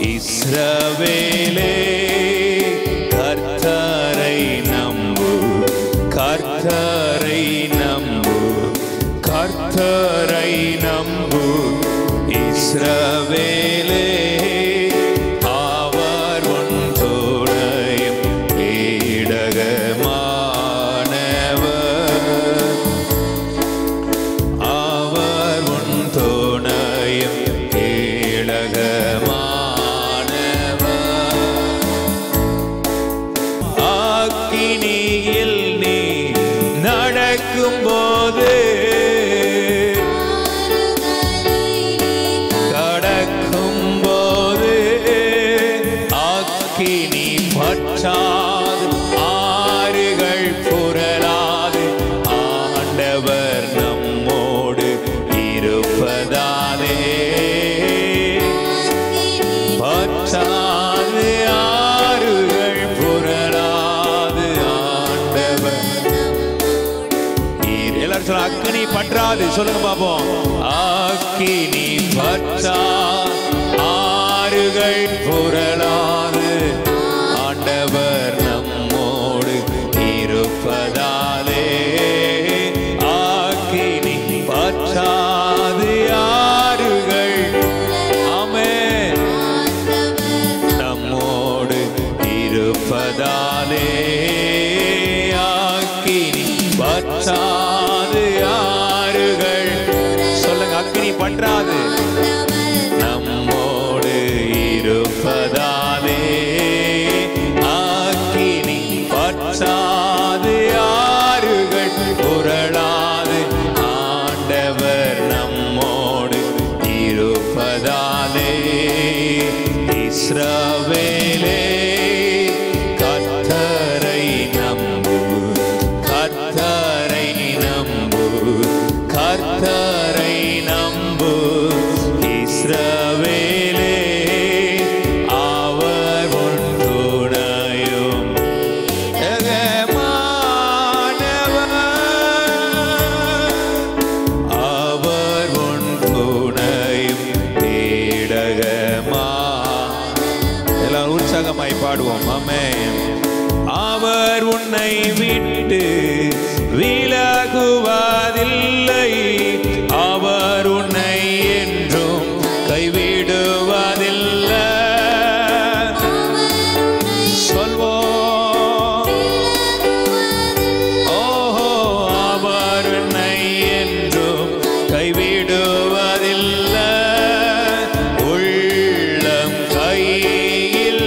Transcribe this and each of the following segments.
இஸ்ரவேலே கர்த்தரை நம்பு கர்த்தரை நம்பு கர்த்தரை நம்பு இஸ்ரவேலே அவர் உன் துணையும் கேடகமானவர் அவர் உன் துணையும் கேடகமானவர் ஆக்கினியில் நீ நடக்கும்போது கடக்கும்போது ஆக்கினி பற்றாது ஆறுகள் புரளாது ஆண்டவர் நம்மோடு இருப்பதாலே பற்றாது ஆறுகள் புரளாது ஆண்டவர் நீர் எல்லாரும் சொல்ல அக்கினி பற்றாது சொல்லுங்க பாப்போம் அக்கினி பற்றா ஆறுகள் புரளாது ஆண்டவர் நம்மோடு இருப்பதாலே அக்கினி பற்றாது ஆறுகள் ஆமென் நம்மோடு இருப்பதாலே அக்கினி பற்றாது ஆறுகள் சொல்லுங்க அக்கினி பற்றாது நம்மோடு இருப்பதாலே அக்கினி பற்றாது ஆறுகள் புரளாது ஆண்டவர் நம்மோடு இருப்பதாலே இஸ்ரவேலே கர்த்தரை நம்பு கர்த்தரை நம்பு கர்த்தரை நம்பு இஸ்ரவேலே அவர் உன் துணையும் எகமானவர். அவர் உன் துணையும் தேடகமா எல்லாரும் உற்சாகமாய் பாடுவோம் ஆமென் அவர் உன்னை விட்டு விலகுவதில்லை அவர் உன்னை என்றும் கைவிடுவதில்லை சொல்வோம் ஓஹோ அவர் உன்னை என்றும் கைவிடுவதில்லை உள்ளம் கையில்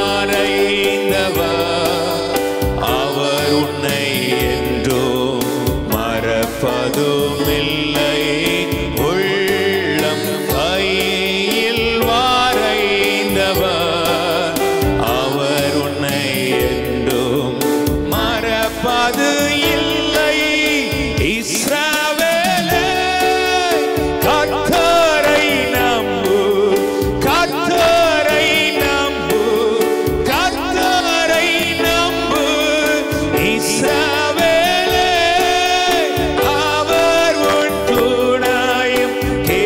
வரைந்தவர் அவர் உன்னை என்றும் மறப்பதும் இல்லை உள்ளம் கையில் வரைந்தவர் அவர் உன்னை என்றும் மறப்பது இல்லை இஸ்ரவேலே கர்த்தரை நம்பு கர்த்தரை நம்பு கர்த்தரை நம்பு இஸ்ரவேலே அவர் உன் துணையும்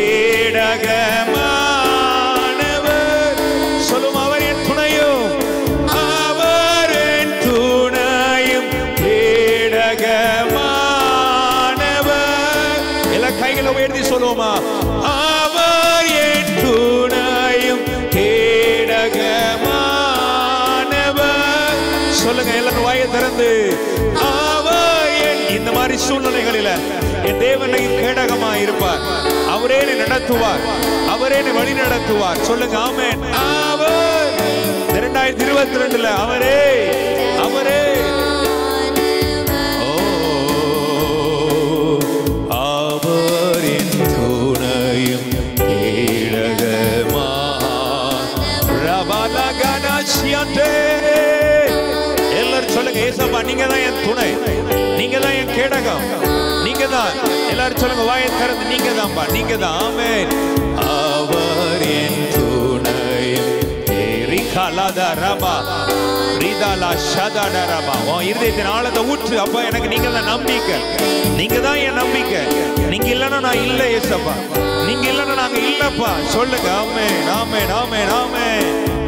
கேடகமானவர் சொல்லும் அவர் என் துணையும் அவர் என் துணையும் கேடகமானவர் எல்லா கைகளை உயர்த்தி சொல்லுவோமா அவர் என் துணையும் கேடகமானவர் சொல்லுங்க எல்லாரும் வாயை திறந்து அவர் என் இந்த மாதிரி சூழ்நிலைகளில என் தேவனை கேடகமா இருப்பார் அவரே என்னை நடத்துவார் அவரே என்னை வழி நடத்துவார் சொல்லுங்க ஆமென் அவர் இரண்டாயிரத்தி இருபத்தி ரெண்டுல அவரே அவரே ஓ அவர் என் துணையும் கேடகமா ரபலகனசியந்தே எல்லாரும் சொல்லுங்க ஏசப்பா நீங்க தான் என் துணை நீங்க தான் என் கேடகம் நீங்க தான் எல்லாரும் சொல்லுங்க வாயை திறந்து நீங்க தான்ப்பா நீங்க தான் ஆமென் அவர் என் துணையும் எரிகலத ரபா ரிதலா ஷதட ரபா உன் இருதயத்தின் ஆழத்தை ஊற்று அப்பா எனக்கு நீங்க தான் நம்பிக்கை நீங்க தான் என் நம்பிக்கை நீங்க இல்லைன்னா நான் இல்லை ஏசப்பா நீங்க இல்லைன்னா நாங்க இல்லப்பா சொல்லுங்க ஆமென் ஆமென் ஆமென் ஆமென்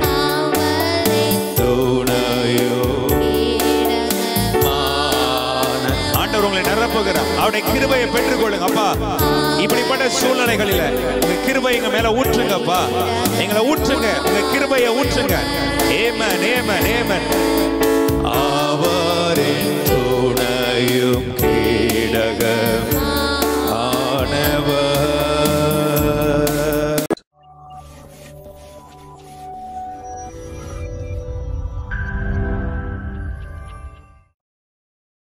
அவருடைய கிருபையை பெற்றுக்கொள்ளுங்க அப்பா இப்படிப்பட்ட சூழ்நிலைகளில உங்க கிருபை எங்க மேல ஊற்றுங்கப்பா எங்களை ஊற்றுங்க உங்க கிருபையை ஊற்றுங்க ஏமன் ஏமன் ஏமன்